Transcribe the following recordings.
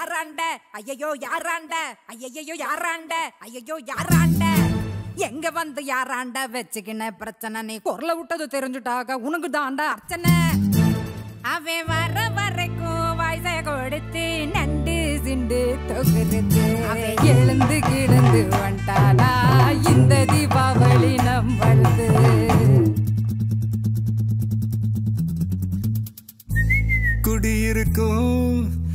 யாராண்ட ஐயையோ யாராண்ட ஐயையோ யாராண்ட ஐயையோ யாராண்ட எங்க வந்து யாராண்ட வச்சுக்கின பிரச்சனை நீ குரல விட்டது தெரிஞ்சுட்டாக உனக்கு தாண்டா அர்ச்சனை அவன் வர வரைக்கும் வயசை கொடுத்து நண்டு சிண்டு தொகுறது அவன் எழுந்து கிடந்து வந்துட்டானா இந்த தீபாவளி நம்மளது குடியிருக்கும்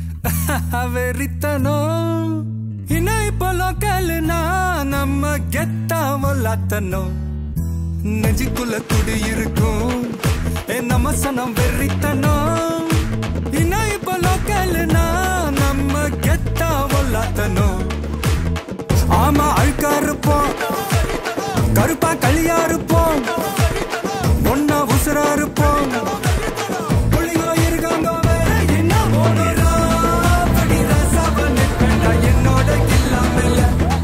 வெறித்தனம் இன்னும் இப்போ லோக்கல்னா நம்ம கெத்தா வல்லாத்தனம் நெஞ்சுக்குள்ள குடியிருக்கும் ஏ நம்ம சனம் வெறித்தனம் இன்னும் இப்போ லோக்கல்னா நம்ம கெத்தா வல்லாத்தனம் ஆமா அழுக்கா இருப்போம் கருப்பா களியா இருப்போம் ஒன்னா உசுரா இருப்போம் புள்ளிங்கோ இருக்காங்க வேற என்ன ஓடுறா படிதா சாபம் நிற்பேன்டா என்னோட இல்லாமல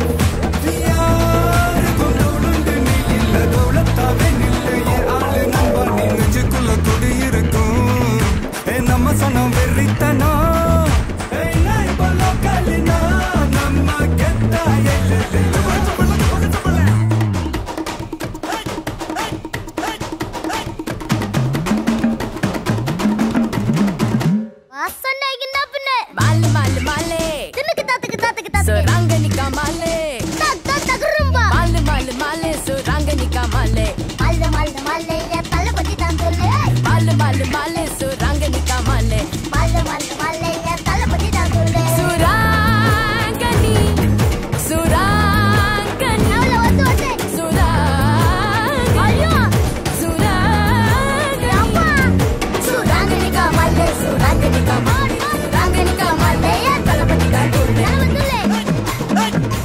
யாருக்கும் தோளுண்டு நீ இல்ல தோளத்தாவே நில்லு என் ஆளு நம்ப நீ நெஞ்சுக்குள்ள குடியிருக்கும் ஏ நம்ம சனம் வெறித்தனம் ஏய் நான் இப்போ லோக்கல்னா நம்ம கெத்தா எல்லை வாசனைக்குன்னா பின்ன மாலு மாலு மாலே தின்னுக்கு தாத்துக்கு தாத்துக்கு தாத்துக்கு சுராங்கனிக்கா மாலே தக் தக் தகுரும்பா மாலு மாலு மாலே சுராங்கனிக்கா மாலே மல்ல மல்ல மல்ல என் தள்ள பத்தி தான் சொல்லு மாலு மாலு மாலே சுராங்கனிக்கா மாலே மல்ல மல்ல மல்ல என் தள்ள பத்தி தான் சொல்லு சுராங்கனி சுராங்கனி அவள வந்து வந்து சுராங்கனி ஐயோ சுராங்கனி அம்மா சுராங்கனிகா மல்ல சுராங்கனிகா மல்ல சுராங்கனிகா மல்ல என் தள்ள பத்தி தான் சொல்லு சொல்லு